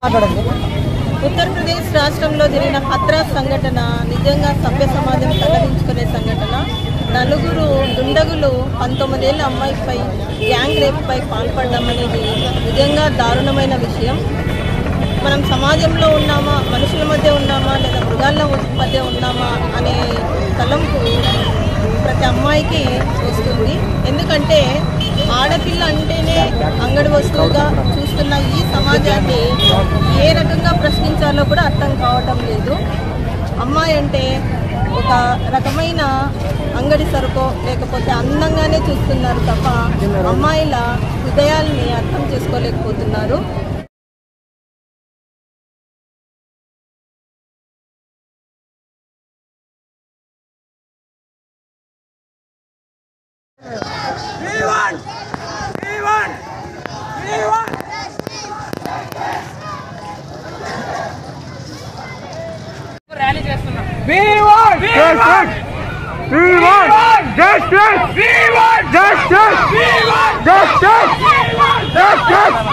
మాట్లాడండి ఉత్తరప్రదేశ్ రాష్ట్రంలో జరిగిన హత్రాస్ సంఘటన నిజంగా సభ్య సమాజం తలదించుకునే సంఘటన నలుగురు దుండగులు పంతొమ్మిదేళ్ల అమ్మాయిపై గ్యాంగ్ రేప్పై పాల్పడడం అనేది నిజంగా దారుణమైన విషయం మనం సమాజంలో ఉన్నామా మనుషుల మధ్య ఉన్నామా లేదా మృగాల మధ్య ఉన్నామా అనే తలంపు ప్రతి అమ్మాయికి వస్తుంది ఎందుకంటే ఆడపిల్ల అంటేనే అంగడి వస్తువుగా చూస్తున్న ఈ సమాజాన్ని ఏ రకంగా ప్రశ్నించాలో కూడా అర్థం కావటం లేదు అమ్మాయి అంటే ఒక రకమైన అంగడి సరుకో లేకపోతే అందంగానే చూస్తున్నారు తప్ప అమ్మాయిల హృదయాల్ని అర్థం చేసుకోలేకపోతున్నారు We want! We want! We want! We want! We want! We want! Justice! We want! Justice! We want! Justice! We want! Justice!